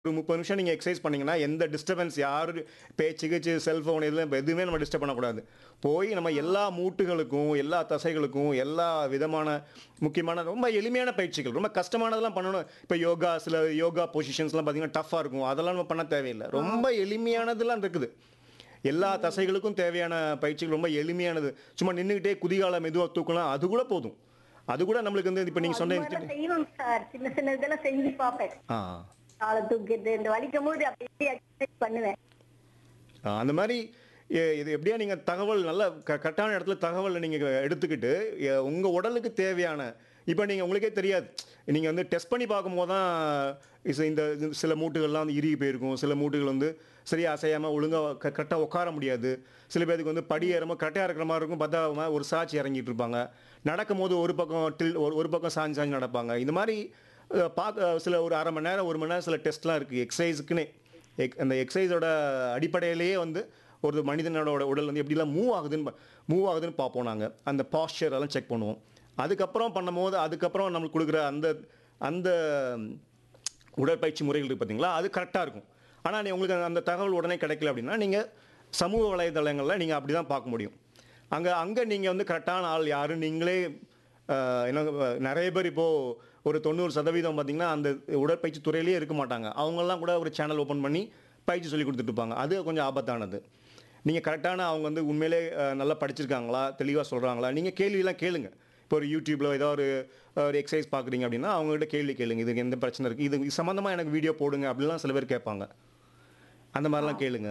ஒரு முப்பது நிமிஷம் நீங்கள் எக்ஸசைஸ் பண்ணீங்கன்னா எந்த டிஸ்டர்பன்ஸ் யாரு பேச்சு கீச்சு செல்ஃபோன் எதுவும் எதுவுமே நம்ம டிஸ்டர்ப் பண்ணக்கூடாது போய் நம்ம எல்லா மூட்டுகளுக்கும் எல்லா தசைகளுக்கும் எல்லா விதமான முக்கியமான ரொம்ப எளிமையான பயிற்சிகள் ரொம்ப கஷ்டமானதெல்லாம் பண்ணணும் இப்போ யோகா சில யோகா பொசிஷன்ஸ்லாம் பார்த்தீங்கன்னா டஃப்பாக இருக்கும் அதெல்லாம் நம்ம பண்ண தேவையில்லை ரொம்ப எளிமையானதெல்லாம் இருக்குது எல்லா தசைகளுக்கும் தேவையான பயிற்சிகள் ரொம்ப எளிமையானது சும்மா நின்றுக்கிட்டே குதிகால மெதுவாக தூக்கலாம் அது கூட போதும் அது கூட நம்மளுக்கு வந்து இப்போ நீங்கள் அது சொன்ன மாதிரிலாம் செய்வோம் சார் சின்ன சின்ன இதெல்லாம் செஞ்சு பார்ப்பேன் ஆ காலை தூக்கிட்டு இந்த வலிக்கும் போது அப்படியே எக்ஸசைஸ் பண்ணுவேன் ஆ, அந்த மாதிரி எ- இது எப்படியா நீங்கள் தகவல் நல்ல க கரெக்டான இடத்துல தகவலை நீங்கள் எடுத்துக்கிட்டு உங்கள் உடலுக்கு தேவையான இப்போ நீங்கள் உங்களுக்கே தெரியாது நீங்கள் வந்து டெஸ்ட் பண்ணி பார்க்கும்போது தான் இஸ் இந்த இது சில மூட்டுகள்லாம் வந்து இறுகி போயிருக்கும் சில மூட்டுகள் வந்து சரியாக அசையாமல் ஒழுங்காக க கரெக்டாக உட்கார முடியாது சில பேருக்கு வந்து படி ஏறும்போது கரெக்டாக இருக்கிற மாதிரி இருக்கும் பார்த்தா ஒரு சாட்சி இறங்கிட்டு இருப்பாங்க நடக்கும்போது ஒரு பக்கம் டில் ஒரு ஒரு பக்கம் சாஞ்சு சாஞ்சு நடப்பாங்க இந்த மாதிரி அஹ், பார்க்க சில ஒரு அரை மணி நேரம் ஒரு மணி நேரம் சில டெஸ்ட்லாம் இருக்குது எக்ஸசைஸுக்குன்னே எக் அந்த எக்ஸசைஸோட அடிப்படையிலேயே வந்து ஒரு மனிதனோட உடல் வந்து எப்படிலாம் மூவ் ஆகுதுன்னு மூவ் ஆகுதுன்னு பார்ப்போம் நாங்கள் அந்த பாஸ்டர் எல்லாம் செக் பண்ணுவோம் அதுக்கப்புறம் பண்ணும்போது அதுக்கப்புறம் நம்மளுக்கு கொடுக்குற அந்த அந்த உடற்பயிற்சி முறைகள் இருக்குது பார்த்தீங்களா அது கரெக்டாக இருக்கும் ஆனால் நீ உங்களுக்கு அந்த தகவல் உடனே கிடைக்கல அப்படின்னா நீங்கள் சமூக வலைதளங்களில் நீங்கள் அப்படி தான் பார்க்க முடியும் அங்கே அங்கே நீங்கள் வந்து கரெக்டான ஆள் யாரு நீங்களே ஆஹ், என்ன அஹ், நிறைய பேர் இப்போது ஒரு தொண்ணூறு சதவீதம் பார்த்தீங்கன்னா அந்த உடற்பயிற்சி துறையிலேயே இருக்க மாட்டாங்க அவங்கெல்லாம் கூட ஒரு சேனல் ஓப்பன் பண்ணி பயிற்சி சொல்லி கொடுத்துட்டு இருப்பாங்க அது கொஞ்சம் ஆபத்தானது நீங்கள் கரெக்டான அவங்க வந்து உண்மையிலே அஹ், நல்லா படிச்சிருக்காங்களா தெளிவாக சொல்கிறாங்களா நீங்கள் கேள்வியெல்லாம் கேளுங்க இப்போ ஒரு யூடியூப்பில் ஏதோ ஒரு ஒரு எக்ஸசைஸ் பார்க்குறீங்க அப்படின்னா அவங்ககிட்ட கேள்வி கேளுங்க இதுக்கு எந்த பிரச்சனை இருக்குது இது இது சம்மந்தமாக எனக்கு வீடியோ போடுங்க அப்படிலாம் சில பேர் கேட்பாங்க அந்த மாதிரிலாம் கேளுங்க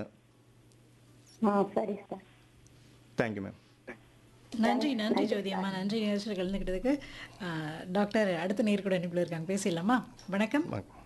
ஆ சரி சார் தேங்க்யூ மேம் நன்றி நன்றி ஜோதி அம்மா நன்றி நிகழ்ச்சியில் கலந்துக்கிட்டதுக்கு ஆஹ், டாக்டர் அடுத்த நேர் கூட இணைப்பில் இருக்காங்க பேசிடலாமா வணக்கம்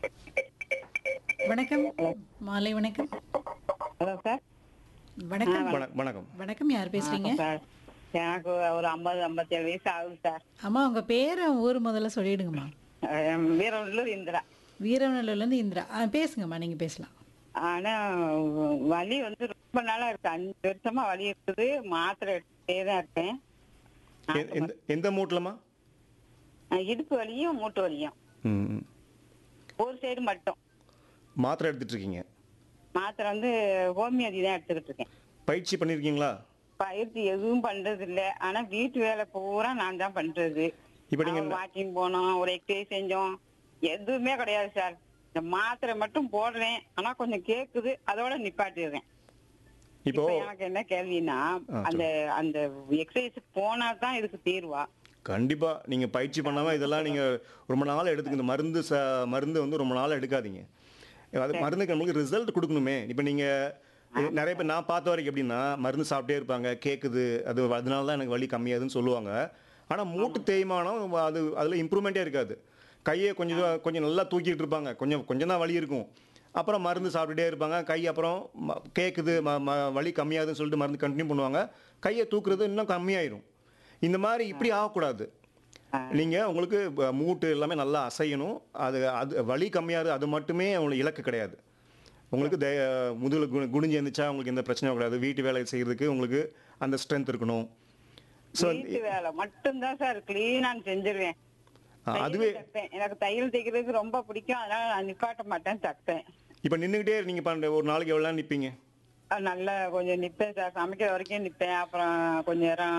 வணக்கம் மாலை வணக்கம் ஹலோ சார் வணக்கம் வணக்கம் வணக்கம் வணக்கம் யார் பேசுறீங்க சார் எனக்கு ஒரு ஐம்பது ஐம்பத்தேழு வயசு ஆகுது சார் அம்மா உங்க பேரை ஊர் முதல்ல சொல்லிடுங்கம்மா அஹ் வீரவள்ளூர் இந்திரா வீரவநல்லூர்லேருந்து இந்திரா ஆ பேசுங்கம்மா நீங்க பேசலாம் ஆனா வலி வந்து ரொம்ப நாளா இருக்கு அஞ்சு வருஷமா வலி இருக்குது மாத்திரை எடுத்துட்டே தான் இருக்கேன் எ- எந்த எந்த மூட்டிலமா அஹ் இடுப்பு வலியும் மூட்டு வலியும் ம் ஒரு சைடு மட்டும் மாத்திரை எடுத்துட்டு இருக்கீங்க மாத்திரை வந்து ஹோமியோபதி தான் எடுத்துக்கிட்டு இருக்கேன் பயிற்சி பண்ணியிருக்கீங்களா பயிற்சி எதுவும் பண்றது இல்ல ஆனா வீட்டு வேலை பூரா நான் தான் பண்றது இப்போ நீங்க வாக்கிங் போனோம் ஒரு எக்ஸசைஸ் செஞ்சோம் எதுவுமே கிடையாது சார் இந்த மாத்திரை மட்டும் போடுறேன் ஆனா கொஞ்சம் கேக்குது அதோட நிப்பாட்டிடுறேன் இப்போ இப்போ எனக்கு என்ன கேள்வின்னா ஆ, அந்த அந்த எக்ஸசைஸ் போனா தான் இதுக்கு தீர்வா கண்டிப்பா நீங்க பயிற்சி பண்ணாம இதெல்லாம் நீங்க ரொம்ப நாள் எடுத்துக்க இந்த மருந்து ச மருந்து வந்து ரொம்ப நாள் எடுக்காதீங்க அது மருந்துக்கு நம்மளுக்கு ரிசல்ட் கொடுக்கணுமே இப்போ நீங்க நிறைய பேர் நான் பார்த்த வரைக்கும் எப்படின்னா மருந்து சாப்பிட்டே இருப்பாங்க கேட்குது அது அதனால தான் எனக்கு வலி கம்மியாதுன்னு சொல்லுவாங்க ஆனால் மூட்டு தேய்மானம் அது அதில் இம்ப்ரூவ்மெண்ட்டே இருக்காது கையை கொஞ்சம் தூரம் கொஞ்சம் நல்லா தூக்கிட்டு இருப்பாங்க கொஞ்சம் கொஞ்சம் தான் வலி இருக்கும் அப்புறம் மருந்து சாப்பிட்டுட்டே இருப்பாங்க கை அப்புறம் ம- கேட்குது ம ம- வலி கம்மியாகுதுன்னு சொல்லிட்டு மருந்து கண்டினியூ பண்ணுவாங்க கையை தூக்குறது இன்னும் கம்மியாயிரும் இந்த மாதிரி இப்படி ஆகக்கூடாது நீங்கள் உங்களுக்கு ப- மூட்டு எல்லாமே நல்லா அசையணும் அது அது வலி கம்மியாது அது மட்டுமே உங்களுக்கு இலக்கு கிடையாது உங்களுக்கு த முதுகில் கு குனிஞ்சு எழுந்துச்சா உங்களுக்கு எந்த பிரச்சனையும் கிடையாது வீட்டு வேலை செய்கிறதுக்கு உங்களுக்கு அந்த ஸ்ட்ரென்த் இருக்கணும் ஸோ வீட்டு வேலை மட்டும்தான் சார் கிளீனா செஞ்சிருவேன் தையல் அதுவே தைப்பேன். எனக்கு தையல் தைக்கிறதுக்கு ரொம்ப பிடிக்கும் அதனால நான் நிப்பாட்ட மாட்டேன் தைப்பேன் இப்போ நின்றுக்கிட்டே நீங்கள் பண்ணுற ஒரு நாளைக்கு எவ்வளோ நேரம் நிற்பீங்க அது நல்லா கொஞ்சம் நிப்பேன் சார் சமைக்கிற வரைக்கும் நிப்பேன் அப்புறம் கொஞ்ச நேரம்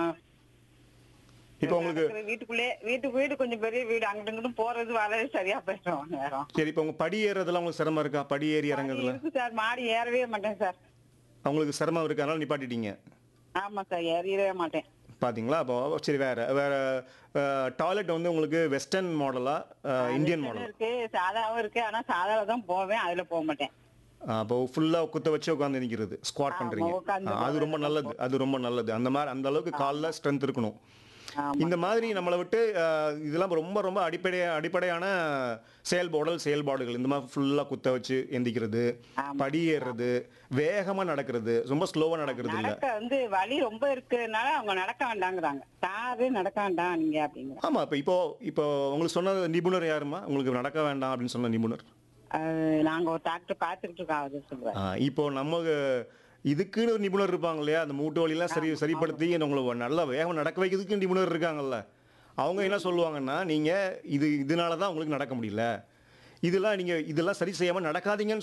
இப்போ உங்களுக்கு நடக்கிற வீட்டுக்குள்ளே வீட்டுக்கு வீடு கொஞ்சம் பெரிய வீடு அங்கிட்டு இங்கிட்டும் போறது வரது சரியா போயிடும் நேரம் சரி இப்போ உங்கள் படி ஏறுறதுலாம் உங்களுக்கு சிரமம் இருக்கா படி ஏறி இறங்குறதுல இருக்கு சார் மாடி ஏறவே மாட்டேன் சார் அவங்களுக்கு சிரமம் இருக்கு அதனால நிப்பாட்டிட்டீங்க ஆமா சார் ஏறிடவே மாட்டேன் பாத்தீங்களா அப்போ சரி வேற வேற டாய்லெட் வந்து உங்களுக்கு வெஸ்டர்ன் மாடலா இந்தியன் மாடல் இருக்கு சாதாவும் இருக்கு ஆனா சாதால தான் போவேன் அதுல போக மாட்டேன் அப்போ ஃபுல்லா குத்த வச்சு உட்காந்து நிக்கிறது ஸ்குவாட் பண்றீங்க உட்கார்ந்து ஆ, அது ரொம்ப நல்லது அது ரொம்ப நல்லது அந்த மாதிரி அந்த அளவுக்கு காலில் ஸ்ட்ரென்த் இருக்கணும் இந்த மாதிரி நம்மளை விட்டு அஹ், இதெல்லாம் ரொம்ப ரொம்ப அடிப்படை அடிப்படையான செயல்பா உடல் செயல்பாடுகள் இந்த மாதிரி ஃபுல்லாக குத்த வச்சு எந்திக்கிறது படி ஏறுறது வேகமாக நடக்கிறது ரொம்ப ஸ்லோவாக நடக்கிறது இல்லை நடக்க வந்து வலி ரொம்ப இருக்கிறதுனால அவங்க நடக்க வேண்டாங்கிறாங்க தாவே நடக்க வேண்டாம் நீங்க அப்படிங்கிற ஆமா இப்போ இப்போ இப்போ உங்களுக்கு சொன்ன நிபுணர் யாருமா உங்களுக்கு நடக்க வேண்டாம் அப்படின்னு சொன்ன நிபுணர் நாங்க ஒரு டாக்டர் பாத்துக்கிட்டு இருக்கோம் அவர் சொல்லுவார் ஆ, இப்போ நம்ம இதுக்குன்னு ஒரு நிபுணர் இருப்பாங்க இல்லையா அந்த மூட்டு வலியெல்லாம் சரி சரிப்படுத்தி உங்களை நல்லா வேகம் நடக்க வைக்கிறதுக்கு நிபுணர் இருக்காங்கல்ல அவங்க என்ன சொல்லுவாங்கன்னா நீங்க இது இதனால தான் உங்களுக்கு நடக்க முடியல இதெல்லாம் நீங்க இதெல்லாம் சரி செய்யாம நடக்காதீங்கன்னு